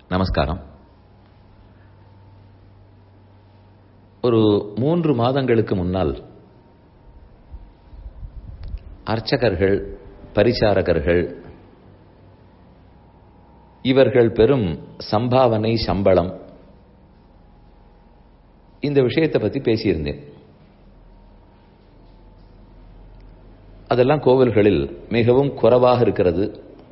நமஸ்காரம் ஒரு மூன்று மாதங்களுக்கு முன்னால் அர்ச்சகர்கள் பரிசாரகர்கள் இவர்கள் பெறும் சம்பாவனை சம்பளம் இந்த விஷயத்தை பத்தி பேசியிருந்தேன் அதெல்லாம் கோவில்களில் மிகவும் குறைவாக இருக்கிறது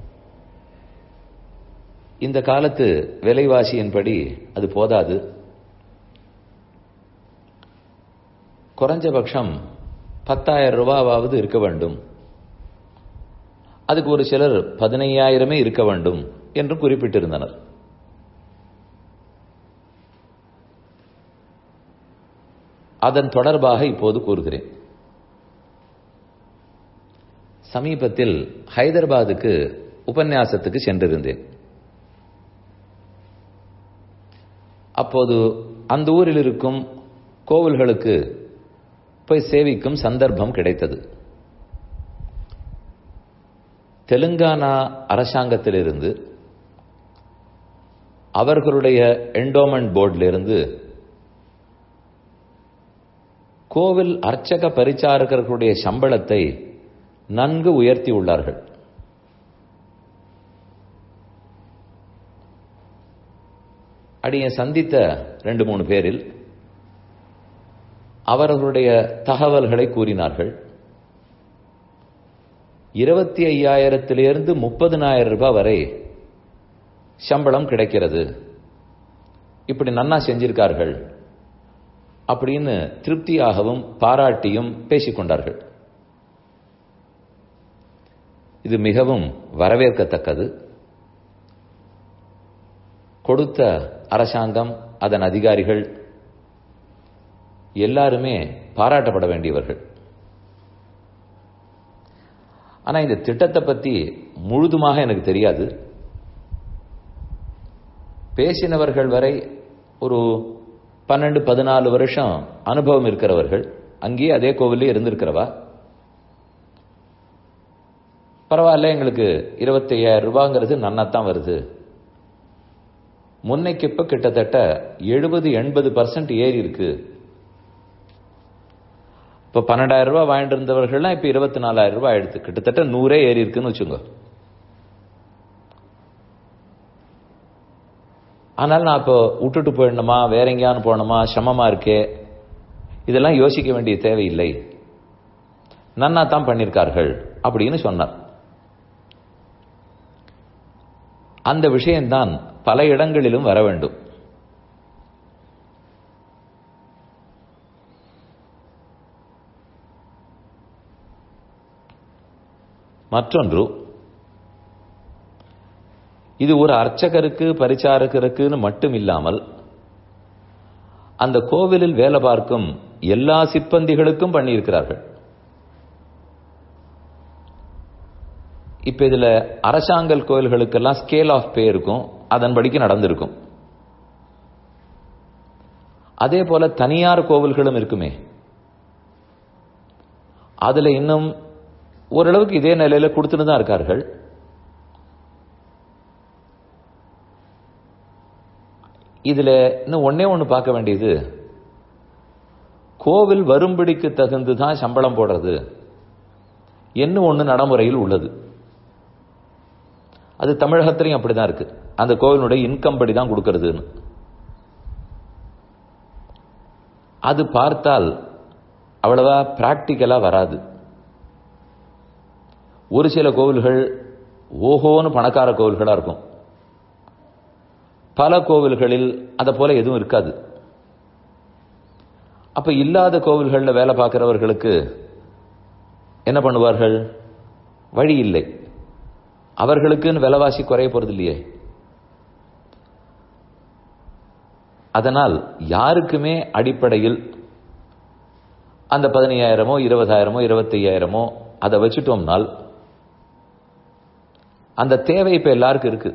இந்த காலத்து விலைவாசியின்படி அது போதாது குறைஞ்சபட்சம் பத்தாயிரம் ரூபாவாவது இருக்க வேண்டும் அதுக்கு ஒரு சிலர் பதினையாயிரமே இருக்க வேண்டும் என்று குறிப்பிட்டிருந்தனர் அதன் தொடர்பாக இப்போது கூறுகிறேன் சமீபத்தில் ஹைதராபாத்துக்கு உபன்யாசத்துக்கு சென்றிருந்தேன் அப்போது அந்த ஊரில் இருக்கும் கோவில்களுக்கு போய் சேவிக்கும் சந்தர்ப்பம் கிடைத்தது தெலுங்கானா அரசாங்கத்திலிருந்து அவர்களுடைய என்டோமெண்ட் போர்டிலிருந்து கோவில் அர்ச்சக பரிச்சாரகர்களுடைய சம்பளத்தை நன்கு உயர்த்தி உள்ளார்கள் அடியை சந்தித்த ரெண்டு மூணு பேரில் அவர்களுடைய தகவல்களை கூறினார்கள் இருபத்தி ஐயாயிரத்திலிருந்து முப்பதினாயிரம் ரூபாய் வரை சம்பளம் கிடைக்கிறது இப்படி நன்னா செஞ்சிருக்கார்கள் அப்படின்னு திருப்தியாகவும் பாராட்டியும் பேசிக்கொண்டார்கள் இது மிகவும் வரவேற்கத்தக்கது கொடுத்த அரசாங்கம் அதன் அதிகாரிகள் எல்லாருமே பாராட்டப்பட வேண்டியவர்கள் ஆனா இந்த திட்டத்தை பத்தி முழுதுமாக எனக்கு தெரியாது பேசினவர்கள் வரை ஒரு பன்னெண்டு பதினாலு வருஷம் அனுபவம் இருக்கிறவர்கள் அங்கேயே அதே கோவிலே இருந்திருக்கிறவா பரவாயில்ல எங்களுக்கு இருபத்தி ஐயாயிரம் ரூபாங்கிறது நன்னாத்தான் வருது முன்னைக்கு இப்ப கிட்டத்தட்ட எழுபது எண்பது பர்சன்ட் ஏறி இருக்கு இப்ப பன்னெண்டாயிரம் ரூபாய் வாங்கிட்டு இருந்தவர்கள்லாம் இப்ப இருபத்தி நாலாயிரம் ரூபாய் ஆயிடுது கிட்டத்தட்ட நூறே ஏறி இருக்குன்னு வச்சுங்க ஆனால் நான் இப்போ விட்டுட்டு போயிடணுமா வேற எங்கேயானு போகணுமா சமமா இருக்கே இதெல்லாம் யோசிக்க வேண்டிய தேவையில்லை நன்னா தான் பண்ணியிருக்கார்கள் அப்படின்னு சொன்னார் அந்த விஷயம்தான் பல இடங்களிலும் வர வேண்டும் மற்றொன்று இது ஒரு அர்ச்சகருக்கு பரிச்சாரகருக்குன்னு மட்டும் இல்லாமல் அந்த கோவிலில் வேலை பார்க்கும் எல்லா சிப்பந்திகளுக்கும் பண்ணியிருக்கிறார்கள் இப்ப இதுல அரசாங்க கோயில்களுக்கெல்லாம் ஸ்கேல் ஆஃப் பே இருக்கும் அதன்படிக்கு நடந்திருக்கும் அதே போல தனியார் கோவில்களும் இருக்குமே அதுல இன்னும் ஓரளவுக்கு இதே நிலையில கொடுத்துட்டு தான் இருக்கார்கள் இதுல இன்னும் ஒன்னே ஒன்று பார்க்க வேண்டியது கோவில் வரும்படிக்கு தகுந்து தான் சம்பளம் போடுறது என்ன ஒன்று நடைமுறையில் உள்ளது அது தமிழகத்திலையும் அப்படிதான் இருக்கு அந்த கோவிலுடைய இன்கம் படி தான் கொடுக்கறதுன்னு அது பார்த்தால் அவ்வளவா பிராக்டிக்கலா வராது ஒரு சில கோவில்கள் ஓஹோன்னு பணக்கார கோவில்களா இருக்கும் பல கோவில்களில் அதை போல எதுவும் இருக்காது அப்ப இல்லாத கோவில்களில் வேலை பார்க்கிறவர்களுக்கு என்ன பண்ணுவார்கள் வழி இல்லை அவர்களுக்குன்னு விலைவாசி குறைய போறது இல்லையே அதனால் யாருக்குமே அடிப்படையில் அந்த பதினையாயிரமோ இருபதாயிரமோ இருபத்தி ஐயாயிரமோ அதை வச்சுட்டோம்னால் அந்த தேவை இப்ப எல்லாருக்கும் இருக்கு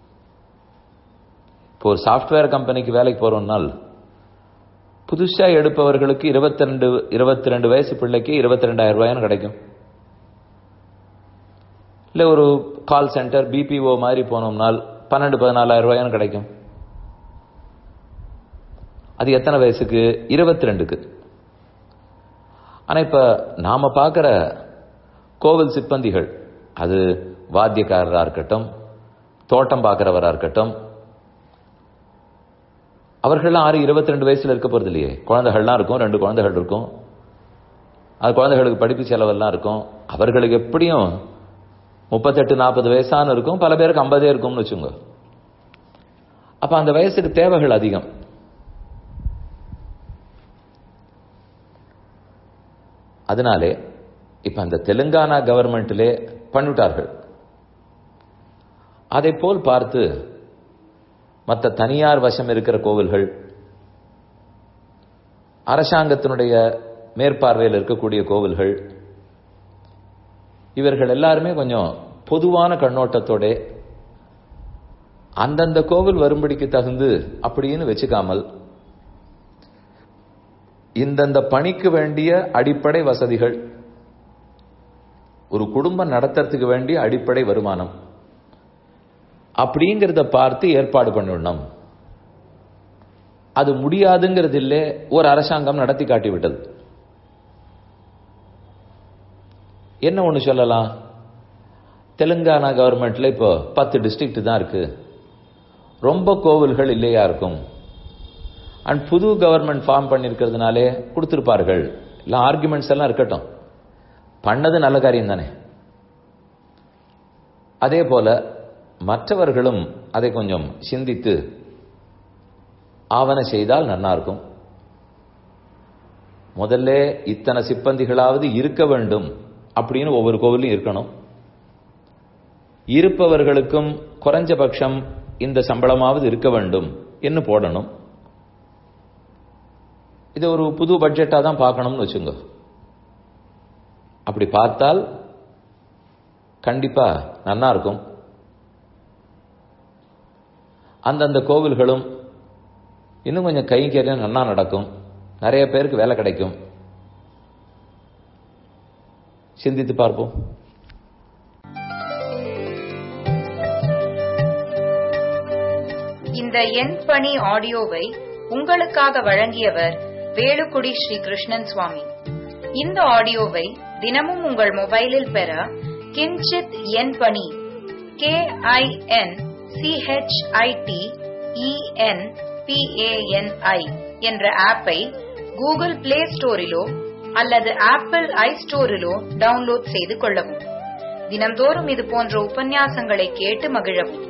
இப்போ ஒரு சாஃப்ட்வேர் கம்பெனிக்கு வேலைக்கு போறோம்னால் புதுசா எடுப்பவர்களுக்கு இருபத்தி ரெண்டு இருபத்தி ரெண்டு வயசு பிள்ளைக்கு இருபத்தி ரெண்டாயிரம் ரூபாய்னு கிடைக்கும் இல்ல ஒரு கால் சென்டர் பிபிஓ மாதிரி போனோம்னால் பன்னெண்டு பதினாலாயிரம் ரூபாயும் கிடைக்கும் அது எத்தனை வயசுக்கு இருபத்தி ரெண்டுக்கு ஆனா இப்ப நாம பார்க்கிற கோவில் சிப்பந்திகள் அது வாத்தியக்காரராக இருக்கட்டும் தோட்டம் பார்க்கிறவராக இருக்கட்டும் அவர்கள்லாம் ஆறு இருபத்தி ரெண்டு வயசுல இருக்க போறது இல்லையே குழந்தைகள்லாம் இருக்கும் ரெண்டு குழந்தைகள் இருக்கும் அது குழந்தைகளுக்கு படிப்பு செலவெல்லாம் இருக்கும் அவர்களுக்கு எப்படியும் முப்பத்தெட்டு நாற்பது வயசான இருக்கும் பல பேருக்கு ஐம்பதே இருக்கும்னு வச்சுங்க அப்ப அந்த வயசுக்கு தேவைகள் அதிகம் அதனாலே இப்ப அந்த தெலுங்கானா கவர்மெண்ட்டிலே பண்ணிவிட்டார்கள் அதை போல் பார்த்து மற்ற தனியார் வசம் இருக்கிற கோவில்கள் அரசாங்கத்தினுடைய மேற்பார்வையில் இருக்கக்கூடிய கோவில்கள் இவர்கள் எல்லாருமே கொஞ்சம் பொதுவான கண்ணோட்டத்தோட அந்தந்த கோவில் வரும்படிக்கு தகுந்து அப்படின்னு வச்சுக்காமல் இந்தந்த பணிக்கு வேண்டிய அடிப்படை வசதிகள் ஒரு குடும்பம் நடத்துறதுக்கு வேண்டிய அடிப்படை வருமானம் அப்படிங்கிறத பார்த்து ஏற்பாடு பண்ணிடணும் அது முடியாதுங்கிறது இல்லை ஒரு அரசாங்கம் நடத்தி காட்டிவிட்டது என்ன ஒன்று சொல்லலாம் தெலுங்கானா கவர்மெண்ட்ல இப்போ பத்து டிஸ்ட்ரிக்ட் தான் இருக்கு ரொம்ப கோவில்கள் இல்லையா இருக்கும் அண்ட் புது கவர்மெண்ட் ஃபார்ம் பண்ணியிருக்கிறதுனாலே கொடுத்துருப்பார்கள் எல்லாம் ஆர்குமெண்ட்ஸ் எல்லாம் இருக்கட்டும் பண்ணது நல்ல காரியம் தானே அதே போல மற்றவர்களும் அதை கொஞ்சம் சிந்தித்து ஆவண செய்தால் நன்னா இருக்கும் முதல்ல இத்தனை சிப்பந்திகளாவது இருக்க வேண்டும் அப்படின்னு ஒவ்வொரு கோவிலும் இருக்கணும் இருப்பவர்களுக்கும் குறைஞ்சபட்சம் இந்த சம்பளமாவது இருக்க வேண்டும் என்று போடணும் இது ஒரு புது பட்ஜெட்டாக தான் பார்க்கணும்னு வச்சுங்க அப்படி பார்த்தால் கண்டிப்பா நன்னா இருக்கும் அந்தந்த கோவில்களும் இன்னும் கொஞ்சம் கைங்கரியம் நன்னா நடக்கும் நிறைய பேருக்கு வேலை கிடைக்கும் சிந்தித்து பார்ப்போம் இந்த எண் பணி ஆடியோவை உங்களுக்காக வழங்கியவர் வேலுக்குடி ஸ்ரீ கிருஷ்ணன் சுவாமி இந்த ஆடியோவை தினமும் உங்கள் மொபைலில் பெற கிஞ்சித் எண் பணி கே ஐ என் சிஹெச்ஐடி இஎன் பிஏஎன்ஐ என்ற ஆப்பை கூகுள் பிளே ஸ்டோரிலோ அல்லது ஆப்பிள் ஐ ஸ்டோரிலோ டவுன்லோட் செய்து கொள்ளவும் தினம்தோறும் இது போன்ற உபன்யாசங்களை கேட்டு மகிழவும்